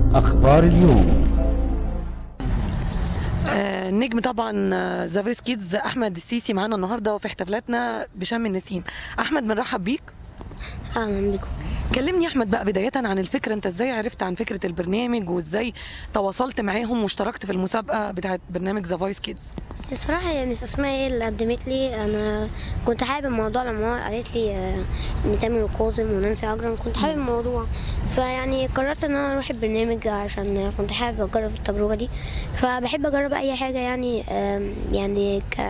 أخبار اليوم آه، النجم طبعا ذا فويس كيدز احمد السيسي معانا النهارده في احتفالاتنا بشم النسيم احمد بنرحب بيك اهلا بكم كلمني يا احمد بقى بدايه عن الفكره انت ازاي عرفت عن فكره البرنامج وازاي تواصلت معاهم واشتركت في المسابقه بتاعه برنامج ذا فويس كيدز الصراحة هي مس أسماء هي اللي قدمت لي أنا كنت حابب الموضوع لما هو قالت لي آه، إن تامر وكاظم ونانسي عجرم كنت حابب الموضوع فيعني قررت إن أنا أروح البرنامج عشان كنت حابب أجرب التجربة دي فبحب أجرب أي حاجة يعني آم، يعني ك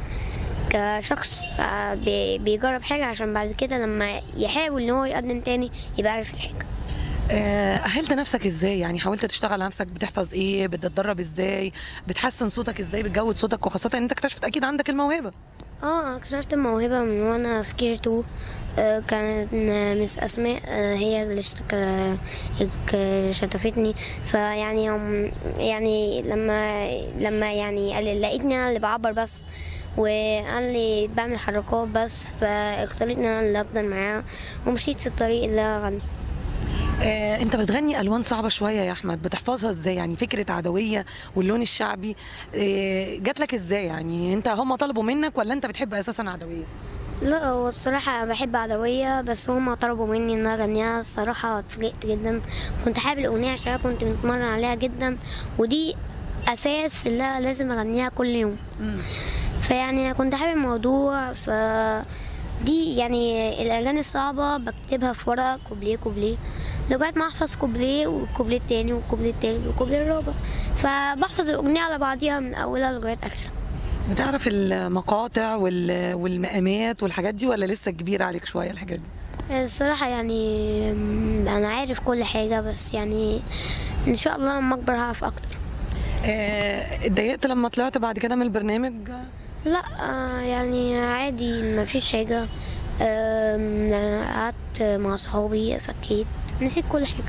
كشخص آه، بي- بيجرب حاجة عشان بعد كده لما يحاول إن هو يقدم تاني يبقى عارف الحاجة آه، اهلت نفسك ازاي يعني حاولت تشتغل على نفسك بتحفظ ايه بتتدرب ازاي بتحسن صوتك ازاي بتجود صوتك وخاصه ان انت اكتشفت اكيد عندك الموهبه اه اكتشفت الموهبة من وانا في كي جي 2 آه، كانت مس اسماء آه، هي اللي اشتك- اللي شطفتني فيعني هم يعني لما لما يعني قال- لقيتني انا اللي بعبر بس وانا اللي بعمل حركات بس فاختارتني انا اللي افضل معاه ومشيت في الطريق اللي أنا اغني آه، انت بتغني الوان صعبه شويه يا احمد بتحفظها ازاي يعني فكره عدويه واللون الشعبي آه، جات لك ازاي يعني انت هم طلبوا منك ولا انت بتحب اساسا عدويه لا هو الصراحة أنا بحب عدوية بس هما طلبوا مني إن أنا أغنيها الصراحة اتفاجئت جدا كنت حابب الأغنية عشان أنا كنت متمرن عليها جدا ودي أساس اللي أنا لازم أغنيها كل يوم فيعني أنا كنت حابب الموضوع ف دي يعني الأغاني الصعبة بكتبها في ورقة كوبليه كوبليه لغاية ما أحفظ كوبليه والكوبليه التاني والكوبليه التالت والكوبليه الرابع فبحفظ الأغنية على بعضيها من أولها لغاية آخرها بتعرف المقاطع وال- والمقامات والحاجات دي ولا لسه كبيره عليك شويه الحاجات دي الصراحة يعني م- أنا عارف كل حاجة بس يعني إن شاء الله لما أكبر هعرف أكتر آه، اتضايقت لما طلعت بعد كده من البرنامج لا آه، يعني عادي مفيش حاجة آم، قعدت مع صحابي فكيت نسيت كل حاجة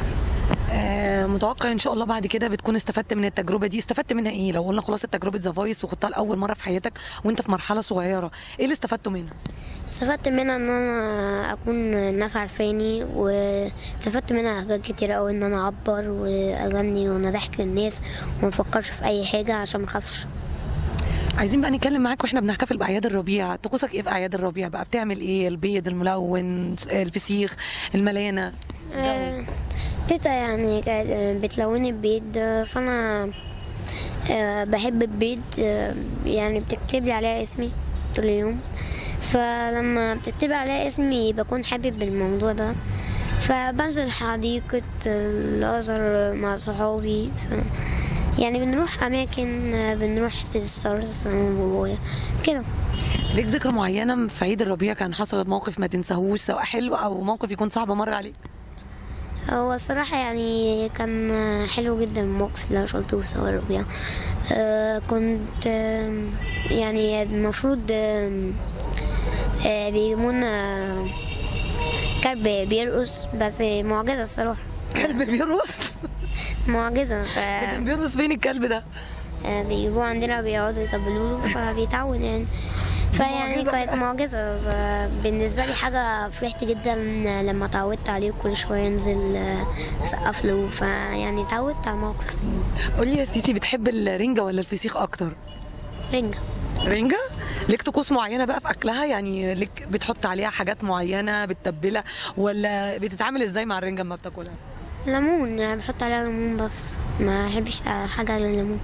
آه، متوقع ان شاء الله بعد كده بتكون استفدت من التجربه دي استفدت منها ايه لو قلنا خلاص تجربه ذا فويس وخدتها لاول مره في حياتك وانت في مرحله صغيره ايه اللي استفدته منها استفدت منها ان انا اكون الناس عارفاني واستفدت منها حاجات كتير اوي ان انا اعبر واغني وانا ضحك للناس ومفكرش في اي حاجة عشان مخافش عايزين بقى نتكلم معاك واحنا بنحتفل باعياد الربيع طقوسك ايه في اعياد الربيع بقى بتعمل ايه البيض الملون الفسيخ الملانه آه، تيتا يعني كانت آه، بتلوني البيض آه، فانا آه، بحب البيض آه، يعني بتكتب لي عليها اسمي طول اليوم فلما بتكتب عليها اسمي بكون حابب بالموضوع ده فبنزل حديقة الأزهر مع صحابي ف... يعني بنروح أماكن آه، بنروح سيتي ستارز أنا وبابايا كده ليك ذكرى معينه في عيد الربيع كان حصلت موقف ما تنساهوش سواء حلو او موقف يكون صعب مر عليك هو الصراحة يعني كان حلو جدا الموقف اللي أنا شفته في سوا الربيع آه كنت آم، يعني المفروض آم، آه بيجيبونا كلب بيرقص بس معجزة الصراحة كلب بيرقص معجزة ف كان بيرقص فين الكلب ده آه، بيجيبوه عندنا بيقعدوا يطبلوا له فبيتعود يعني فيعني كانت معجزة بالنسبة لي حاجة فرحت جدا لما اتعودت عليه كل شوية انزل آه، اسقف له فيعني اتعودت على الموقف قول لي يا سيتي بتحب الرنجة ولا الفسيخ اكتر رنجة رنجة ليك طقوس معينة بقى في أكلها يعني ليك بتحط عليها حاجات معينة بتتبلها ولا بتتعامل ازاي مع الرنجة لما بتاكلها؟ ليمون يعني بحط عليها ليمون بس ما احبش حاجة غير الليمون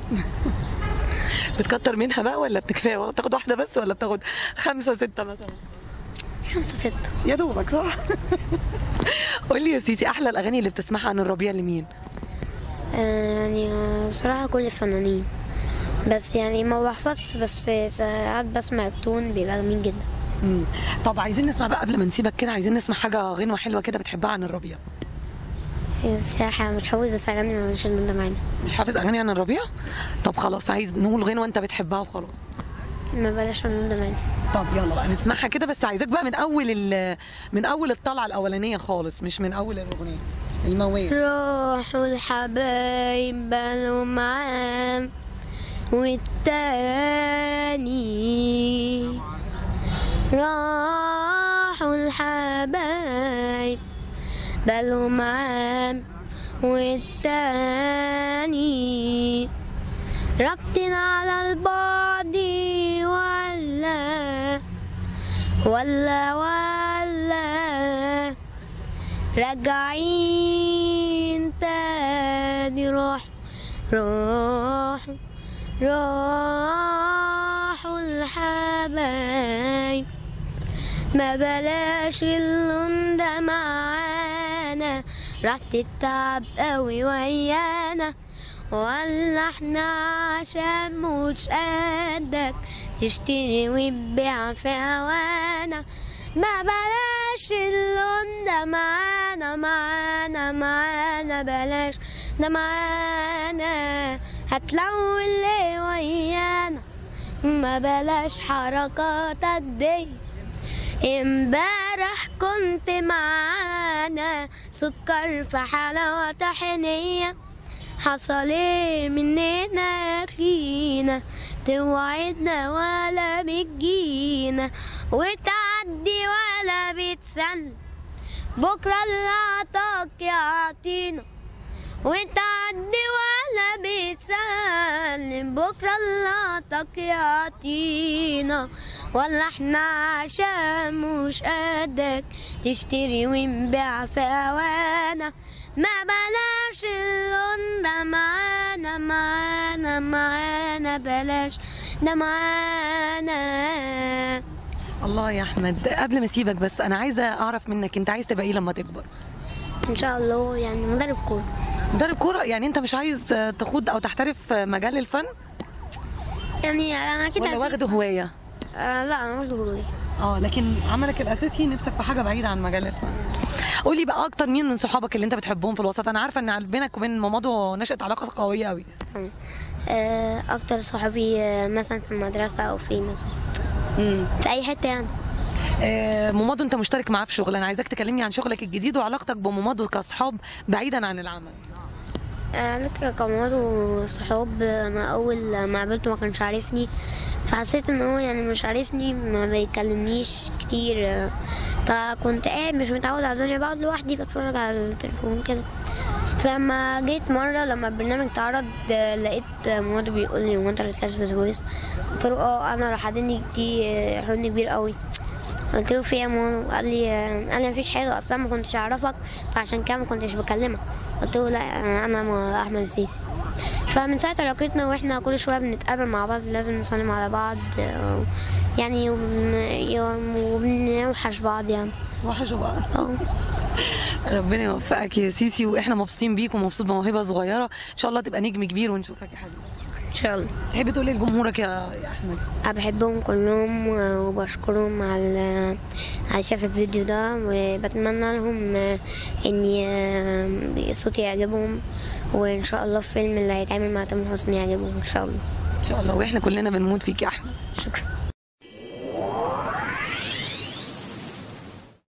بتكتر منها بقى ولا بتكفيها بتاخد واحدة بس ولا بتاخد خمسة ستة مثلا؟ خمسة ستة يا دوبك صح؟ قول لي يا سيتي أحلى الأغاني اللي بتسمعها عن الربيع لمين؟ آه، يعني آه، صراحة كل الفنانين بس يعني ما بحفظش بس ساعات بسمع التون بيبقى جميل جدا مم. طب عايزين نسمع بقى قبل ما نسيبك كده عايزين نسمع حاجة غنوة حلوة كده بتحبها عن الربيع الصراحة مش هقول بس أغني ما مش ده معانا مش حافظ أغاني عن الربيع؟ طب خلاص عايز نقول غنوة أنت بتحبها وخلاص ما بلاش من ده معانا طب يلا بقى نسمعها كده بس عايزاك بقى من اول ال- من اول الطلعه الاولانيه خالص مش من اول الاغنيه الموال راحوا الحبايب بقالهم عام والتاني راحوا الحبايب بقالهم عام والتاني ربطنا على البعد ولا ولا ولا راجعين تاني روح روح راحوا الحبايب ما بلاش اللون ده معانا راح تتعب قوي ويانا ولا احنا عشان مش قدك تشتري وتبيع في هوانا ما بلاش اللون ده معانا معانا معانا بلاش ده معانا هتلون ليه ويانا ما بلاش حركاتك دي امبارح كنت معانا سكر في حلاوة طحينية حصل ايه مننا فينا توعدنا ولا بتجينا وتعدي ولا بتسلم بكرة اللي عطاك يعطينا وتعدي ولا بتسلم بكرة اللي عطاك يعطينا ولا احنا عشان مش قدك تشتري ونبيع في هوانا ما بلاش اللون ده معانا معانا معانا بلاش ده معانا الله يا احمد قبل ما اسيبك بس انا عايزه اعرف منك انت عايز تبقى ايه لما تكبر ان شاء الله يعني مدرب كورة مدرب كوره يعني انت مش عايز تخوض او تحترف مجال الفن يعني انا كده ولا واخده هوايه آه لا انا واخده هواية اه لكن عملك الاساسي نفسك في حاجه بعيده عن مجال الفن قولي بقى اكتر مين من صحابك اللي انت بتحبهم في الوسط انا عارفه ان بينك وبين مامادو نشأت علاقه قويه قوي آه، اكتر صحابي آه، مثلا في المدرسة او في مثلا في اي حتة يعني آه، مامادو انت مشترك معاه في شغل انا عايزاك تكلمني عن شغلك الجديد وعلاقتك بمامادو كاصحاب بعيدا عن العمل آه، لك كمال وصحاب انا اول ما قابلته ما كانش عارفني فحسيت ان هو يعني مش عارفني ما بيكلمنيش كتير آه، فكنت قاعد مش متعود على الدنيا بقعد لوحدي بتفرج على التليفون كده فلما جيت مرة لما البرنامج اتعرض آه، لقيت مامته بيقول لي هو انت اللي طلعت في فويس قلت له اه انا راح حضني دي آه، حضن كبير قوي قلت له في ايه يا ماما قال لي آه، قال لي مفيش حاجه اصلا ما كنتش اعرفك فعشان كده ما كنتش بكلمك قلت له لا آه، انا مع احمد السيسي فمن ساعه علاقتنا واحنا كل شويه بنتقابل مع بعض لازم نسلم على بعض آه، يعني وبن- وبنوحش بعض يعني وحشوا بقى اه ربنا يوفقك يا سيسي واحنا مبسوطين بيك ومبسوط بموهبه صغيره ان شاء الله تبقى نجم كبير ونشوفك يا حبيبي ان شاء الله تحب تقول ايه لجمهورك يا يا احمد أنا بحبهم كلهم وبشكرهم على على شاف الفيديو ده وبتمنى لهم ان صوتي يعجبهم وان شاء الله الفيلم اللي هيتعمل مع تامر حسني يعجبهم ان شاء الله ان شاء الله واحنا كلنا بنموت فيك يا احمد شكرا